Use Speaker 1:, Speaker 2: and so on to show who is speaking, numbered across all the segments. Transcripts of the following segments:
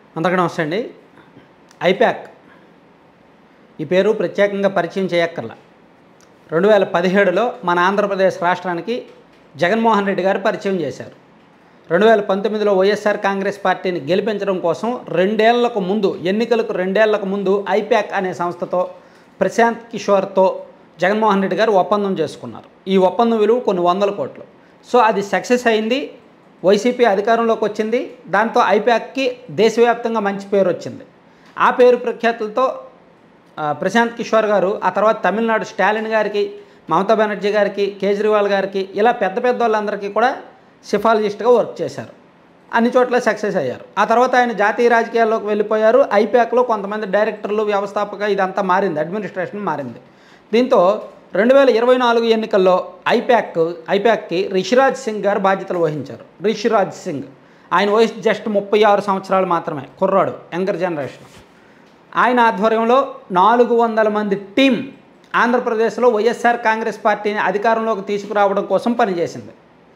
Speaker 1: అందరికీ నమస్తే అండి ఐప్యాక్ ఈ పేరు ప్రత్యేకంగా పరిచయం చేయక్కర్లా రెండు వేల పదిహేడులో మన ఆంధ్రప్రదేశ్ రాష్ట్రానికి జగన్మోహన్ రెడ్డి గారు పరిచయం చేశారు రెండు వేల పంతొమ్మిదిలో వైఎస్ఆర్ కాంగ్రెస్ పార్టీని గెలిపించడం కోసం రెండేళ్లకు ముందు ఎన్నికలకు రెండేళ్లకు ముందు ఐప్యాక్ అనే సంస్థతో ప్రశాంత్ కిషోర్తో జగన్మోహన్ రెడ్డి గారు ఒప్పందం చేసుకున్నారు ఈ ఒప్పందం విలువ కొన్ని వందల కోట్లు సో అది సక్సెస్ అయింది వైసీపీ అధికారంలోకి వచ్చింది దాంతో ఐప్యాక్కి దేశవ్యాప్తంగా మంచి పేరు వచ్చింది ఆ పేరు ప్రఖ్యాతులతో ఆ, ప్రశాంత్ కిషోర్ గారు ఆ తర్వాత తమిళనాడు స్టాలిన్ గారికి మమతా బెనర్జీ గారికి కేజ్రీవాల్ గారికి ఇలా పెద్ద పెద్ద వాళ్ళందరికీ కూడా సిఫాలజిస్ట్గా వర్క్ చేశారు అన్ని చోట్ల సక్సెస్ అయ్యారు ఆ తర్వాత ఆయన జాతీయ రాజకీయాల్లోకి వెళ్ళిపోయారు ఐప్యాక్లో కొంతమంది డైరెక్టర్లు వ్యవస్థాపక ఇదంతా మారింది అడ్మినిస్ట్రేషన్ మారింది దీంతో రెండు వేల ఇరవై నాలుగు ఎన్నికల్లో ఐప్యాక్ ఐప్యాక్కి రిషిరాజ్ సింగ్ గారు బాధ్యతలు వహించారు రిషిరాజ్ సింగ్ ఆయన వయసు జస్ట్ ముప్పై ఆరు సంవత్సరాలు మాత్రమే కుర్రాడు యంగర్ జనరేషన్ ఆయన ఆధ్వర్యంలో నాలుగు వందల మంది టీం ఆంధ్రప్రదేశ్లో వైఎస్ఆర్ కాంగ్రెస్ పార్టీని అధికారంలోకి తీసుకురావడం కోసం పనిచేసింది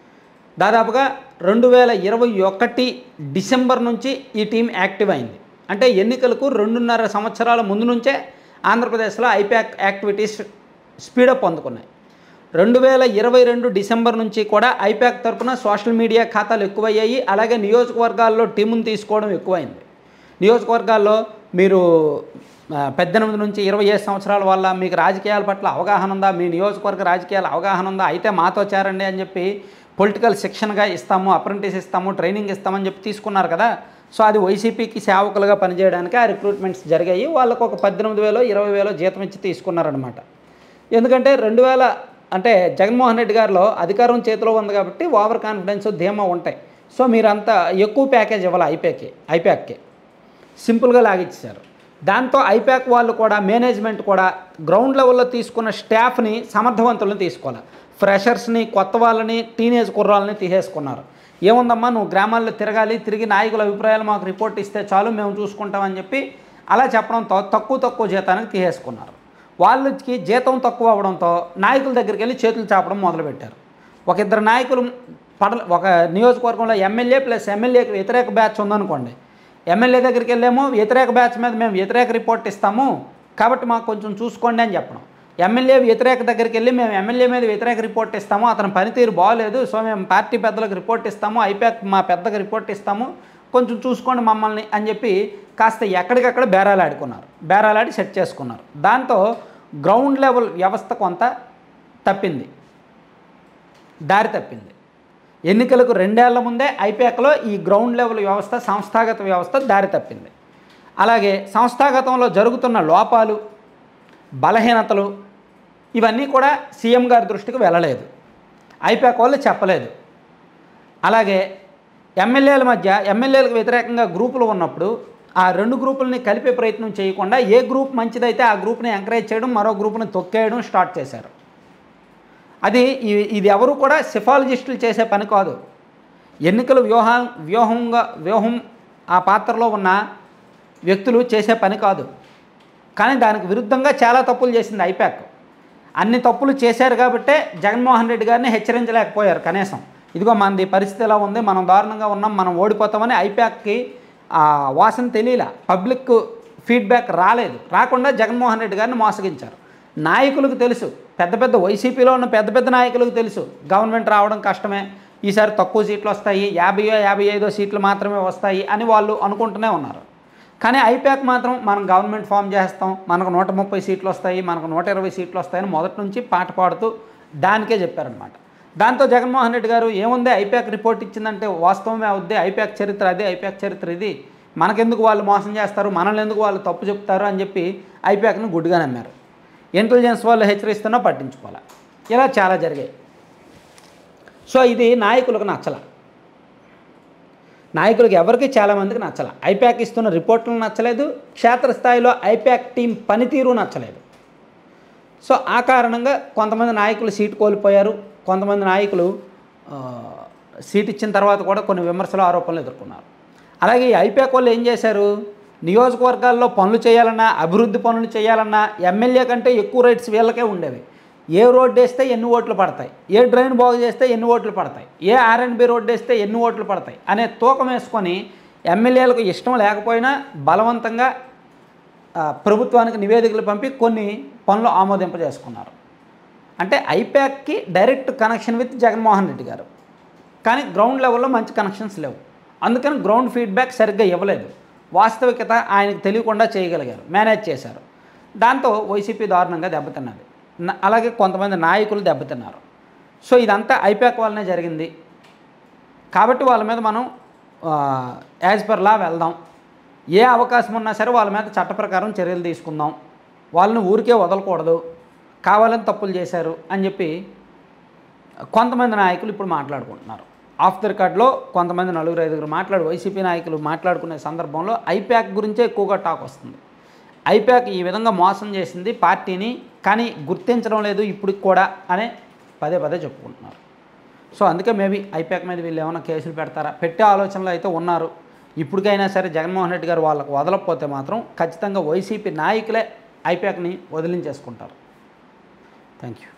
Speaker 1: దాదాపుగా రెండు వేల ఇరవై ఒకటి డిసెంబర్ నుంచి ఈ టీం యాక్టివ్ అయింది అంటే ఎన్నికలకు రెండున్నర సంవత్సరాల ముందు నుంచే ఆంధ్రప్రదేశ్లో ఐప్యాక్ యాక్టివిటీస్ స్పీడప్ అందుకున్నాయి రెండు వేల ఇరవై రెండు డిసెంబర్ నుంచి కూడా ఐప్యాక్ తరపున సోషల్ మీడియా ఖాతాలు ఎక్కువయ్యాయి అలాగే నియోజకవర్గాల్లో టీమును తీసుకోవడం ఎక్కువైంది నియోజకవర్గాల్లో మీరు ఆ, పద్దెనిమిది నుంచి ఇరవై ఐదు సంవత్సరాల వల్ల మీకు రాజకీయాల పట్ల అవగాహన ఉందా మీ నియోజకవర్గ రాజకీయాల అవగాహన ఉందా అయితే మాతో చేరండి అని చెప్పి పొలిటికల్ శిక్షణగా ఇస్తాము అప్రెంటిస్ ఇస్తాము ట్రైనింగ్ ఇస్తామని చెప్పి తీసుకున్నారు కదా సో అది వైసీపీకి సేవకులుగా పనిచేయడానికి ఆ రిక్రూట్మెంట్స్ జరిగాయి వాళ్ళకు ఒక పద్దెనిమిది వేలో ఇరవై వేలో జీతం ఇచ్చి తీసుకున్నారనమాట ఎందుకంటే రెండు వేల అంటే జగన్మోహన్ రెడ్డి గారిలో అధికారం చేతిలో ఉంది కాబట్టి ఓవర్ కాన్ఫిడెన్స్ ధీమా ఉంటాయి సో మీరంతా ఎక్కువ ప్యాకేజ్ ఇవ్వాలి ఐప్యాక్కి ఐప్యాక్కి సింపుల్గా లాగిచ్చారు దాంతో ఐప్యాక్ వాళ్ళు కూడా మేనేజ్మెంట్ కూడా గ్రౌండ్ లెవెల్లో తీసుకున్న స్టాఫ్ని సమర్థవంతులను తీసుకోవాలి ఫ్రెషర్స్ని కొత్త వాళ్ళని టీనేజ్ కుర్రాలని తీసేసుకున్నారు ఏముందమ్మా నువ్వు గ్రామాల్లో తిరగాలి తిరిగి నాయకుల అభిప్రాయాలు మాకు రిపోర్ట్ ఇస్తే చాలు మేము చూసుకుంటామని చెప్పి అలా చెప్పడంతో తక్కువ తక్కువ జీతానికి తీసేసుకున్నారు వాళ్ళకి జీతం తక్కువ అవడంతో నాయకుల దగ్గరికి వెళ్ళి చేతులు చాపడం మొదలుపెట్టారు ఒక ఇద్దరు నాయకులు పడ ఒక నియోజకవర్గంలో ఎమ్మెల్యే ప్లస్ ఎమ్మెల్యేకి వ్యతిరేక బ్యాచ్ ఉందనుకోండి ఎమ్మెల్యే దగ్గరికి వెళ్ళేమో వ్యతిరేక బ్యాచ్ మీద మేము వ్యతిరేక రిపోర్ట్ ఇస్తాము కాబట్టి మాకు కొంచెం చూసుకోండి అని చెప్పడం ఎమ్మెల్యే వ్యతిరేక దగ్గరికి వెళ్ళి మేము ఎమ్మెల్యే మీద వ్యతిరేక రిపోర్ట్ ఇస్తాము అతని పనితీరు బాగోలేదు సో మేము పార్టీ పెద్దలకు రిపోర్ట్ ఇస్తాము ఐపాక్ మా పెద్దకు రిపోర్ట్ ఇస్తాము కొంచెం చూసుకోండి మమ్మల్ని అని చెప్పి కాస్త ఎక్కడికక్కడ బేరాలు ఆడుకున్నారు బేరాలాడి సెట్ చేసుకున్నారు దాంతో గ్రౌండ్ లెవెల్ వ్యవస్థ కొంత తప్పింది దారి తప్పింది ఎన్నికలకు రెండేళ్ల ముందే ఐపాక్లో ఈ గ్రౌండ్ లెవెల్ వ్యవస్థ సంస్థాగత వ్యవస్థ దారి తప్పింది అలాగే సంస్థాగతంలో జరుగుతున్న లోపాలు బలహీనతలు ఇవన్నీ కూడా సీఎం గారి దృష్టికి వెళ్ళలేదు ఐపాక్ వాళ్ళు చెప్పలేదు అలాగే ఎమ్మెల్యేల మధ్య ఎమ్మెల్యేలకు వ్యతిరేకంగా గ్రూపులు ఉన్నప్పుడు ఆ రెండు గ్రూపులని కలిపే ప్రయత్నం చేయకుండా ఏ గ్రూప్ మంచిదైతే ఆ గ్రూప్ని ఎంకరేజ్ చేయడం మరో గ్రూప్ని తొక్కేయడం స్టార్ట్ చేశారు అది ఇ- ఇది ఎవరు కూడా సిఫాలజిస్టులు చేసే పని కాదు ఎన్నికల వ్యూహం వ్యూహంగా వ్యూహం ఆ పాత్రలో ఉన్న వ్యక్తులు చేసే పని కాదు కానీ దానికి విరుద్ధంగా చాలా తప్పులు చేసింది ఐపాక్ అన్ని తప్పులు చేశారు కాబట్టే జగన్మోహన్ రెడ్డి గారిని హెచ్చరించలేకపోయారు కనీసం ఇదిగో మనది పరిస్థితి ఎలా ఉంది మనం దారుణంగా ఉన్నాం మనం ఓడిపోతామని ఐపాక్కి ఆ వాసన తెలియలా పబ్లిక్ ఫీడ్బ్యాక్ రాలేదు రాకుండా జగన్మోహన్ రెడ్డి గారిని మోసగించారు నాయకులకు తెలుసు పెద్ద పెద్ద వైసీపీలో ఉన్న పెద్ద పెద్ద నాయకులకు తెలుసు గవర్నమెంట్ రావడం కష్టమే ఈసారి తక్కువ సీట్లు వస్తాయి యాభైయో యాభై ఐదో సీట్లు మాత్రమే వస్తాయి అని వాళ్ళు అనుకుంటూనే ఉన్నారు కానీ ఐపాక్ మాత్రం మనం గవర్నమెంట్ ఫామ్ చేస్తాం మనకు నూట ముప్పై సీట్లు వస్తాయి మనకు నూట ఇరవై సీట్లు వస్తాయని మొదటి నుంచి పాట పాడుతూ దానికే చెప్పారనమాట దాంతో జగన్మోహన్ రెడ్డి గారు ఏముంది ఐపాక్ రిపోర్ట్ ఇచ్చిందంటే వాస్తవమే అవుద్ది ఐపాక్ చరిత్ర అది ఐపాక్ చరిత్ర ఇది మనకెందుకు వాళ్ళు మోసం చేస్తారు మనల్ని ఎందుకు వాళ్ళు తప్పు చెప్తారు అని చెప్పి ఐపాక్ను గుడ్డుగా నమ్మారు ఇంటెలిజెన్స్ వాళ్ళు హెచ్చరిస్తున్నా పట్టించుకోవాలి ఇలా చాలా జరిగాయి సో ఇది నాయకులకు నచ్చల నాయకులకు ఎవరికి చాలామందికి నచ్చల ఐప్యాక్ ఇస్తున్న రిపోర్టులు నచ్చలేదు క్షేత్రస్థాయిలో ఐప్యాక్ టీం పనితీరు నచ్చలేదు సో ఆ కారణంగా కొంతమంది నాయకులు సీటు కోల్పోయారు కొంతమంది నాయకులు ఆ, సీట్ ఇచ్చిన తర్వాత కూడా కొన్ని విమర్శలు ఆరోపణలు ఎదుర్కొన్నారు అలాగే ఈ ఐప్యాక్ వాళ్ళు ఏం చేశారు నియోజకవర్గాల్లో పనులు చేయాలన్నా అభివృద్ధి పనులు చేయాలన్నా ఎమ్మెల్యే కంటే ఎక్కువ రైట్స్ వీళ్ళకే ఉండేవి ఏ రోడ్డు వేస్తే ఎన్ని ఓట్లు పడతాయి ఏ డ్రైన్ బాగు చేస్తే ఎన్ని ఓట్లు పడతాయి ఏ ఆర్ఎండ్బి రోడ్డు వేస్తే ఎన్ని ఓట్లు పడతాయి అనే తూకం వేసుకొని ఎమ్మెల్యేలకు ఇష్టం లేకపోయినా బలవంతంగా ఆ, ప్రభుత్వానికి నివేదికలు పంపి కొన్ని పనులు ఆమోదింపజేసుకున్నారు అంటే ఐప్యాక్కి direct connection with Jaganmohan Reddy గారు కానీ గ్రౌండ్ లెవెల్లో మంచి కనెక్షన్స్ లేవు అందుకని గ్రౌండ్ ఫీడ్బ్యాక్ సరిగ్గా ఇవ్వలేదు వాస్తవికత ఆయనకు తెలియకుండా చేయగలిగారు మేనేజ్ చేశారు దాంతో వైసీపీ దారుణంగా దెబ్బతిన్నది న- అలాగే కొంతమంది నాయకులు దెబ్బతిన్నారు సో ఇదంతా ఐప్యాక్ వల్లనే జరిగింది కాబట్టి వాళ్ళ మీద మనం యాజ్ పర్ లా వెళ్దాం ఏ అవకాశం ఉన్నా సరే వాళ్ళ మీద చట్ట ప్రకారం చర్యలు తీసుకుందాం వాళ్ళని ఊరికే వదలకూడదు కావాలని తప్పులు చేశారు అని చెప్పి కొంతమంది నాయకులు ఇప్పుడు మాట్లాడుకుంటున్నారు ఆఫ్ ద రికార్డ్లో కొంతమంది నలుగురు ఐదుగురు మాట్లాడు వైసీపీ నాయకులు మాట్లాడుకునే సందర్భంలో ఐప్యాక్ గురించే ఎక్కువగా టాక్ వస్తుంది ఐప్యాక్ ఈ విధంగా మోసం చేసింది పార్టీని కానీ గుర్తించడం లేదు ఇప్పటికి కూడా అనే పదే పదే చెప్పుకుంటున్నారు సో అందుకే మేబీ ఐప్యాక్ మీద వీళ్ళు ఏమైనా కేసులు పెడతారా పెట్టే ఆలోచనలో అయితే ఉన్నారు ఇప్పటికైనా సరే జగన్మోహన్ రెడ్డి గారు వాళ్ళకు వదలకపోతే మాత్రం ఖచ్చితంగా వైసీపీ నాయకులే ఐప్యాక్ని వదిలించేసుకుంటారు థ్యాంక్ యూ